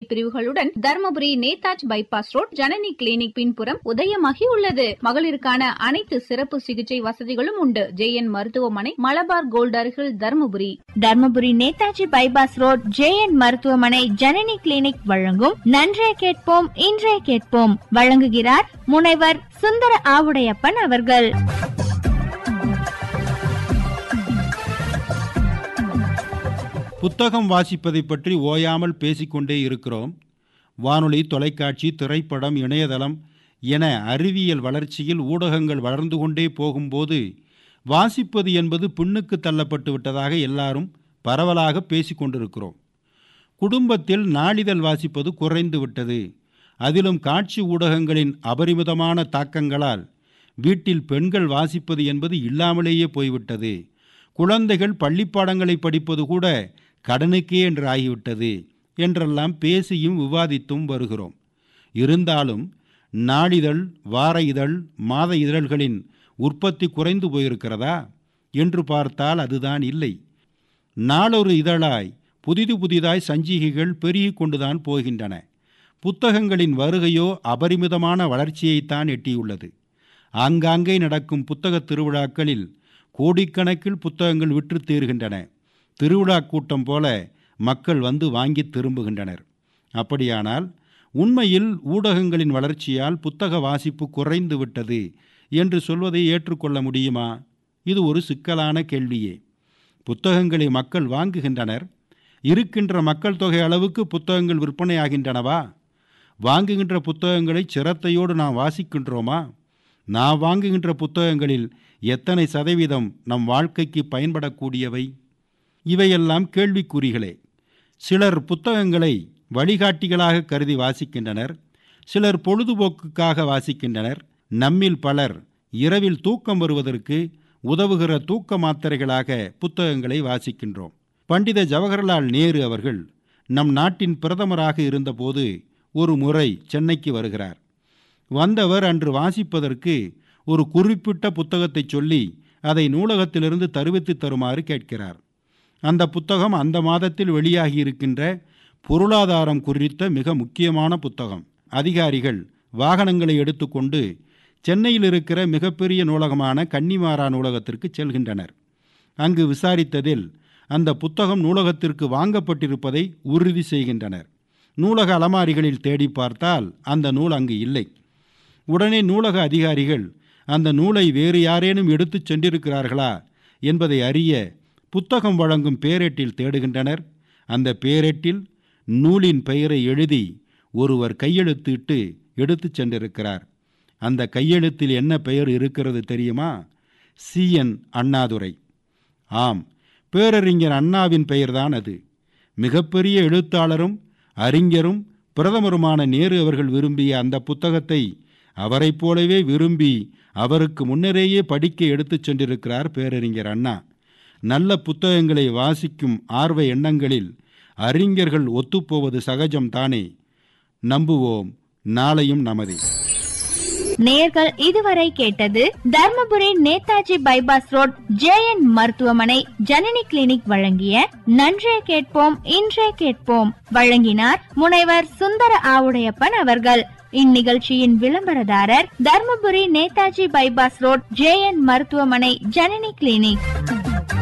பிரிவுகளுடன் Dharmapuri Netaji bypass road Janani clinic பின்புறம் உதயமாகி உள்ளது மகளிருக்கான அனைத்து சிறப்பு சிகிச்சை வசதிகளும் உண்டு ஜே என் மருத்துவமனை மலபார் கோல்ட் அருகில் Dharmapuri Dharmapuri Netaji bypass road J N மருத்துவமனை ஜனனி கிளினிக் வழங்கும் நன்றே கேட்போம் இன்றே கேட்போம் வழங்குகிறார் முனைவர் சுந்தர ஆவுடையப்பன் அவர்கள் புத்தகம் வாசிப்பதை பற்றி ஓயாமல் பேசிக்கொண்டே இருக்கிறோம் வானொலி தொலைக்காட்சி திரைப்படம் இணையதளம் என அறிவியல் வளர்ச்சியில் ஊடகங்கள் வளர்ந்து கொண்டே போகும்போது வாசிப்பது என்பது பின்னுக்கு தள்ளப்பட்டு விட்டதாக எல்லாரும் பரவலாக பேசிக்கொண்டிருக்கிறோம் குடும்பத்தில் நாளிதழ் வாசிப்பது குறைந்து விட்டது அதிலும் காட்சி ஊடகங்களின் அபரிமிதமான தாக்கங்களால் வீட்டில் பெண்கள் வாசிப்பது என்பது இல்லாமலேயே போய்விட்டது குழந்தைகள் பள்ளிப்பாடங்களை படிப்பது கூட கடனுக்கே என்று ஆகிவிட்டது என்றெல்லாம் பேசியும் விவாதித்தும் வருகிறோம் இருந்தாலும் நாளிதழ் வார இதழ் மாத இதழ்களின் உற்பத்தி குறைந்து போயிருக்கிறதா என்று பார்த்தால் அதுதான் இல்லை நாளொரு இதழாய் புதிது புதிதாய் சஞ்சிகைகள் பெருகிக் கொண்டுதான் போகின்றன புத்தகங்களின் வருகையோ அபரிமிதமான வளர்ச்சியைத்தான் எட்டியுள்ளது ஆங்காங்கே நடக்கும் புத்தக திருவிழாக்களில் கோடிக்கணக்கில் புத்தகங்கள் விற்று தீர்கின்றன திருவிழா கூட்டம் போல மக்கள் வந்து வாங்கி திரும்புகின்றனர் அப்படியானால் உண்மையில் ஊடகங்களின் வளர்ச்சியால் புத்தக வாசிப்பு குறைந்து விட்டது என்று சொல்வதை ஏற்றுக்கொள்ள முடியுமா இது ஒரு சிக்கலான கேள்வியே புத்தகங்களை மக்கள் வாங்குகின்றனர் இருக்கின்ற மக்கள் தொகை அளவுக்கு புத்தகங்கள் விற்பனையாகின்றனவா வாங்குகின்ற புத்தகங்களை சிரத்தையோடு நாம் வாசிக்கின்றோமா நான் வாங்குகின்ற புத்தகங்களில் எத்தனை சதவீதம் நம் வாழ்க்கைக்கு பயன்படக்கூடியவை இவையெல்லாம் கேள்விக்குறிகளே சிலர் புத்தகங்களை வழிகாட்டிகளாக கருதி வாசிக்கின்றனர் சிலர் பொழுதுபோக்குக்காக வாசிக்கின்றனர் நம்மில் பலர் இரவில் தூக்கம் வருவதற்கு உதவுகிற தூக்க மாத்திரைகளாக புத்தகங்களை வாசிக்கின்றோம் பண்டித ஜவஹர்லால் நேரு அவர்கள் நம் நாட்டின் பிரதமராக இருந்தபோது ஒரு முறை சென்னைக்கு வருகிறார் வந்தவர் அன்று வாசிப்பதற்கு ஒரு குறிப்பிட்ட புத்தகத்தை சொல்லி அதை நூலகத்திலிருந்து தருவித்து தருமாறு கேட்கிறார் அந்த புத்தகம் அந்த மாதத்தில் வெளியாகி இருக்கின்ற பொருளாதாரம் குறித்த மிக முக்கியமான புத்தகம் அதிகாரிகள் வாகனங்களை எடுத்துக்கொண்டு சென்னையில் இருக்கிற மிகப்பெரிய நூலகமான கன்னிமாரா நூலகத்திற்கு செல்கின்றனர் அங்கு விசாரித்ததில் அந்த புத்தகம் நூலகத்திற்கு வாங்கப்பட்டிருப்பதை உறுதி செய்கின்றனர் நூலக அலமாரிகளில் தேடி பார்த்தால் அந்த நூல் அங்கு இல்லை உடனே நூலக அதிகாரிகள் அந்த நூலை வேறு யாரேனும் எடுத்துச் சென்றிருக்கிறார்களா என்பதை அறிய புத்தகம் வழங்கும் பேரெட்டில் தேடுகின்றனர் அந்த பேரெட்டில் நூலின் பெயரை எழுதி ஒருவர் கையெழுத்திட்டு எடுத்துச் சென்றிருக்கிறார் அந்த கையெழுத்தில் என்ன பெயர் இருக்கிறது தெரியுமா சி என் அண்ணாதுரை ஆம் பேரறிஞர் அண்ணாவின் பெயர்தான் அது மிகப்பெரிய எழுத்தாளரும் அறிஞரும் பிரதமருமான நேரு அவர்கள் விரும்பிய அந்த புத்தகத்தை அவரைப் போலவே விரும்பி அவருக்கு முன்னரேயே படிக்க எடுத்துச் சென்றிருக்கிறார் பேரறிஞர் அண்ணா நல்ல புத்தகங்களை வாசிக்கும் ஆர்வ எண்ணங்களில் அறிஞர்கள் ஒத்துப்போவது சகஜம் தானே நம்புவோம் நாளையும் நமதே நேர்கள் இதுவரை கேட்டது Dharmapuri Netaji bypass road J N மருத்துவமனை ஜனனி கிளினிக் வழங்கிய நன்றே கேட்போம் இன்றே கேட்போம் வழங்கினார் முனைவர் சுந்தர ஆவுடையப்பன் அவர்கள் இந்நிகழ்ச்சியின் விளம்பரதாரர் Dharmapuri Netaji bypass road J N மருத்துவமனை ஜனனி கிளினிக்